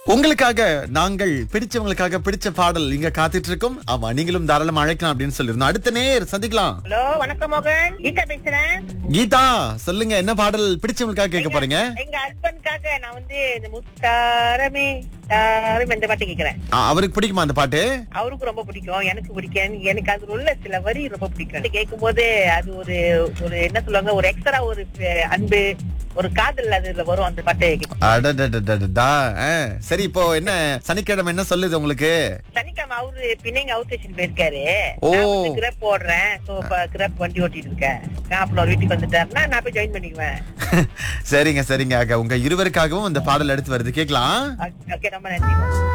உங்களுக்காக நாங்கள் பிடிச்சவங்களுக்காக பிடிச்ச பாடல் இங்க காத்துட்டு இருக்கோம் ஆமா நீங்களும் தாராளமா அழைக்கலாம் அப்படின்னு சொல்லியிருந்தோம் அடுத்த நேர் சந்திக்கலாம் ஹலோ வணக்கம் மோகன் கீதா பேசுறேன் கீதா சொல்லுங்க என்ன பாடல் பிடிச்சவங்களுக்காக கேட்க போறீங்க எங்க ஹஸ்பண்ட்காக நான் வந்து இந்த முத்தாரமே தாரமே இந்த பாட்டு கேக்குறேன் ஆ, அவருக்கு பிடிக்குமா அந்த பாட்டு அவருக்கு ரொம்ப பிடிக்கும் எனக்கு பிடிக்கும் எனக்கு அது உள்ள சில வரி ரொம்ப பிடிக்கும் கேட்கும் போது அது ஒரு ஒரு என்ன சொல்லுவாங்க ஒரு எக்ஸ்ட்ரா ஒரு அஹ், அன்பு ஒரு காதல் அதுல வரும் அந்த பாட்டு அடடடடடடா. ஆ, சரி இப்போ என்ன சனிக்கிழமை என்ன சொல்லுது உங்களுக்கு சனிக்கிழமை அவரு பின்னைங்க அவுட் ஸ்டேஷன் போயிருக்காரு ஓ. நான் வந்து கிரப் போடுறேன் சோ கிரப் வண்டி ஓட்டிட்டு இருக்கேன் அப்புறம் அவர் வீட்டுக்கு வந்துட்டாருன்னா நான் போய் ஜாயின் பண்ணிக்குவேன் சரிங்க சரிங்க அக்கா உங்க இருவருக்காகவும் இந்த பாடல் எடுத்து வருது கேக்கலாம் ஓகே ரொம்ப நன்றி